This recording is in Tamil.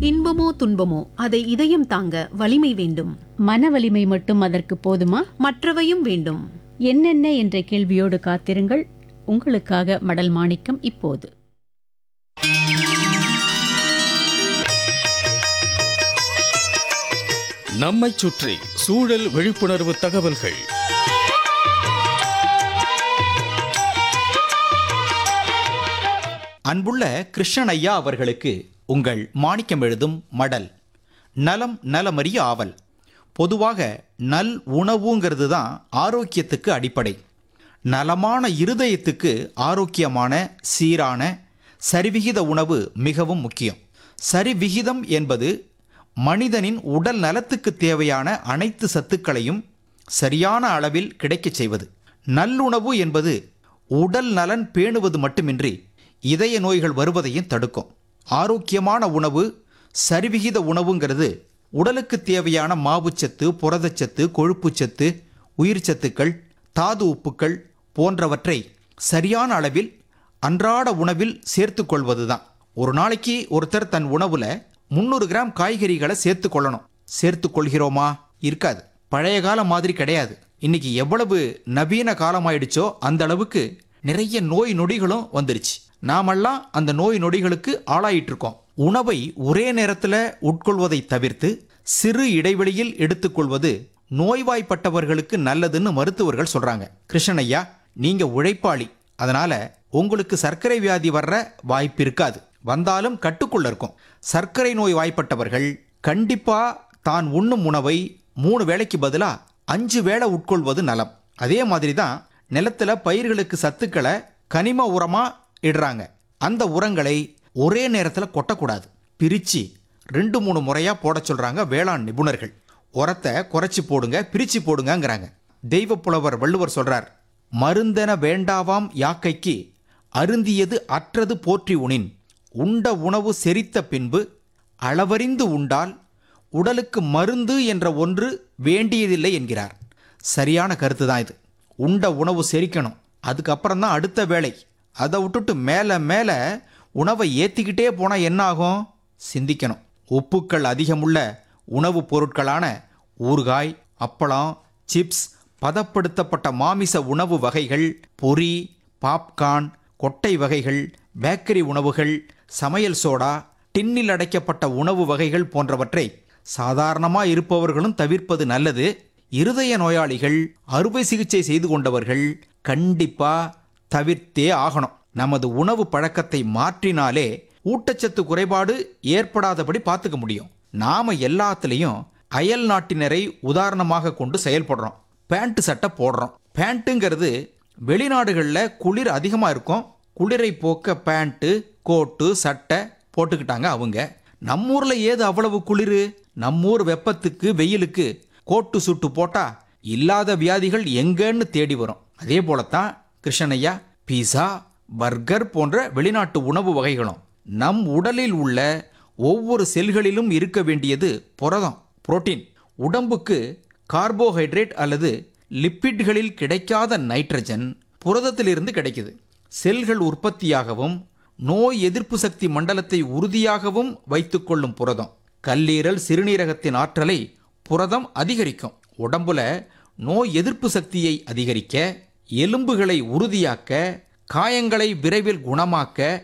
இன்பமோ துன்பமோ அதை இதயம் தாங்க வலிமை வேண்டும் மன வலிமை மட்டும் அதற்கு போதுமா மற்றவையும் வேண்டும் என்னென்ன என்ற கேள்வியோடு காத்திருங்கள் உங்களுக்காக மடல் மாணிக்கம் இப்போது நம்மைச் சுற்றி சூழல் விழிப்புணர்வு தகவல்கள் அன்புள்ள கிருஷ்ணன் ஐயா அவர்களுக்கு உங்கள் மாணிக்கம் எழுதும் மடல் நலம் நலமறிய ஆவல் பொதுவாக நல் உணவுங்கிறது தான் ஆரோக்கியத்துக்கு அடிப்படை நலமான இருதயத்துக்கு ஆரோக்கியமான சீரான சரிவிகித உணவு மிகவும் முக்கியம் சரிவிகிதம் என்பது மனிதனின் உடல் நலத்துக்கு தேவையான அனைத்து சத்துக்களையும் சரியான அளவில் கிடைக்கச் செய்வது நல்லுணவு என்பது உடல் நலன் பேணுவது மட்டுமின்றி இதய நோய்கள் வருவதையும் தடுக்கும் ஆரோக்கியமான உணவு சரிவிகித உணவுங்கிறது உடலுக்கு தேவையான மாவுச்சத்து புரதச்சத்து கொழுப்புச்சத்து உயிர்ச்சத்துக்கள் தாது உப்புக்கள் போன்றவற்றை சரியான அளவில் அன்றாட உணவில் சேர்த்துக் கொள்வதுதான் ஒரு நாளைக்கு ஒருத்தர் தன் உணவுல முந்நூறு கிராம் காய்கறிகளை சேர்த்து கொள்ளணும் சேர்த்து கொள்கிறோமா இருக்காது பழைய காலம் மாதிரி கிடையாது இன்னைக்கு எவ்வளவு நவீன காலமாயிடுச்சோ அந்த அளவுக்கு நிறைய நோய் நொடிகளும் வந்துருச்சு நாமெல்லாம் அந்த நோய் நொடிகளுக்கு ஆளாயிட்டு இருக்கோம் உணவை ஒரே நேரத்தில் உட்கொள்வதை தவிர்த்து சிறு இடைவெளியில் எடுத்துக்கொள்வது நோய்வாய்ப்பட்டவர்களுக்கு நல்லதுன்னு மருத்துவர்கள் சொல்றாங்க கிருஷ்ணன் ஐயா நீங்க உழைப்பாளி அதனால உங்களுக்கு சர்க்கரை வியாதி வர்ற வாய்ப்பு இருக்காது வந்தாலும் கட்டுக்குள்ள இருக்கும் சர்க்கரை நோய் வாய்ப்பட்டவர்கள் கண்டிப்பா தான் உண்ணும் உணவை மூணு வேளைக்கு பதிலா அஞ்சு வேளை உட்கொள்வது நலம் அதே மாதிரி தான் நிலத்துல பயிர்களுக்கு சத்துக்களை கனிம உரமா இடுறாங்க அந்த உரங்களை ஒரே நேரத்தில் கொட்டக்கூடாது பிரிச்சு ரெண்டு மூணு முறையா போட சொல்றாங்க வேளாண் நிபுணர்கள் உரத்தை குறைச்சி போடுங்க பிரிச்சு போடுங்கங்கிறாங்க தெய்வ புலவர் வள்ளுவர் சொல்றார் மருந்தென வேண்டாவாம் யாக்கைக்கு அருந்தியது அற்றது போற்றி உணின் உண்ட உணவு செரித்த பின்பு அளவறிந்து உண்டால் உடலுக்கு மருந்து என்ற ஒன்று வேண்டியதில்லை என்கிறார் சரியான கருத்து தான் இது உண்ட உணவு செரிக்கணும் அதுக்கப்புறம் தான் அடுத்த வேலை அதை விட்டுட்டு மேலே மேலே உணவை ஏற்றிக்கிட்டே போனால் என்ன ஆகும் சிந்திக்கணும் உப்புக்கள் அதிகமுள்ள உணவுப் பொருட்களான ஊறுகாய் அப்பளம் சிப்ஸ் பதப்படுத்தப்பட்ட மாமிச உணவு வகைகள் பொரி பாப்கார்ன் கொட்டை வகைகள் பேக்கரி உணவுகள் சமையல் சோடா டின்னில் அடைக்கப்பட்ட உணவு வகைகள் போன்றவற்றை சாதாரணமாக இருப்பவர்களும் தவிர்ப்பது நல்லது இருதய நோயாளிகள் அறுவை சிகிச்சை செய்து கொண்டவர்கள் கண்டிப்பா தவிர்த்தே ஆகணும் நமது உணவு பழக்கத்தை மாற்றினாலே ஊட்டச்சத்து குறைபாடு ஏற்படாதபடி பார்த்துக்க முடியும் நாம எல்லாத்துலேயும் அயல் நாட்டினரை உதாரணமாக கொண்டு செயல்படுறோம் பேண்ட் சட்டை போடுறோம் பேண்ட்டுங்கிறது வெளிநாடுகளில் குளிர் அதிகமாக இருக்கும் குளிரை போக்க பேண்ட்டு கோட்டு சட்டை போட்டுக்கிட்டாங்க அவங்க நம்மூரில் ஏது அவ்வளவு குளிர் நம்மூர் வெப்பத்துக்கு வெயிலுக்கு கோட்டு சுட்டு போட்டா இல்லாத வியாதிகள் எங்கன்னு தேடி வரும் அதே போலத்தான் கிருஷ்ணனையா பீஸா பர்கர் போன்ற வெளிநாட்டு உணவு வகைகளும் நம் உடலில் உள்ள ஒவ்வொரு செல்களிலும் இருக்க வேண்டியது புரதம் புரோட்டீன் உடம்புக்கு கார்போஹைட்ரேட் அல்லது லிப்பிட்களில் கிடைக்காத நைட்ரஜன் புரதத்திலிருந்து கிடைக்குது செல்கள் உற்பத்தியாகவும் நோய் எதிர்ப்பு சக்தி மண்டலத்தை உறுதியாகவும் வைத்துக்கொள்ளும் புரதம் கல்லீரல் சிறுநீரகத்தின் ஆற்றலை புரதம் அதிகரிக்கும் உடம்புல நோய் எதிர்ப்பு சக்தியை அதிகரிக்க எலும்புகளை உறுதியாக்க காயங்களை விரைவில் குணமாக்க